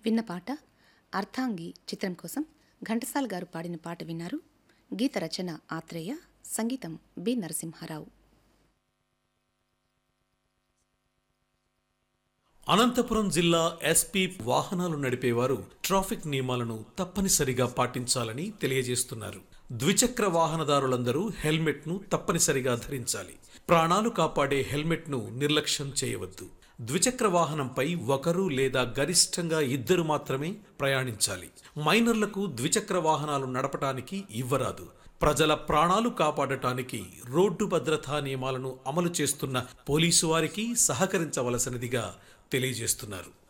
విన్న పాట అర్థాంగి చిత్రం కోసం ఘంటసాల్ గారు పాడిన పాట విన్నారు గీత రచన ఆత్రేయ సంగీతం బి నరసింహారావు అనంతపురం జిల్లా ఎస్పీ వాహనాలు నడిపేవారు ట్రాఫిక్ నియమాలను తప్పనిసరిగా పాటించాలని తెలియజేస్తున్నారు ద్విచక్ర వాహనదారులందరూ హెల్మెట్ను తప్పనిసరిగా ధరించాలి ప్రాణాలు కాపాడే హెల్మెట్ను నిర్లక్ష్యం చేయవద్దు ద్విచక్ర వాహనంపై ఒకరు లేదా గరిష్టంగా ఇద్దరు మాత్రమే ప్రయాణించాలి మైనర్లకు ద్విచక్ర వాహనాలు నడపటానికి ఇవ్వరాదు ప్రజల ప్రాణాలు కాపాడటానికి రోడ్డు భద్రతా నియమాలను అమలు చేస్తున్న పోలీసు వారికి సహకరించవలసినదిగా తెలియజేస్తున్నారు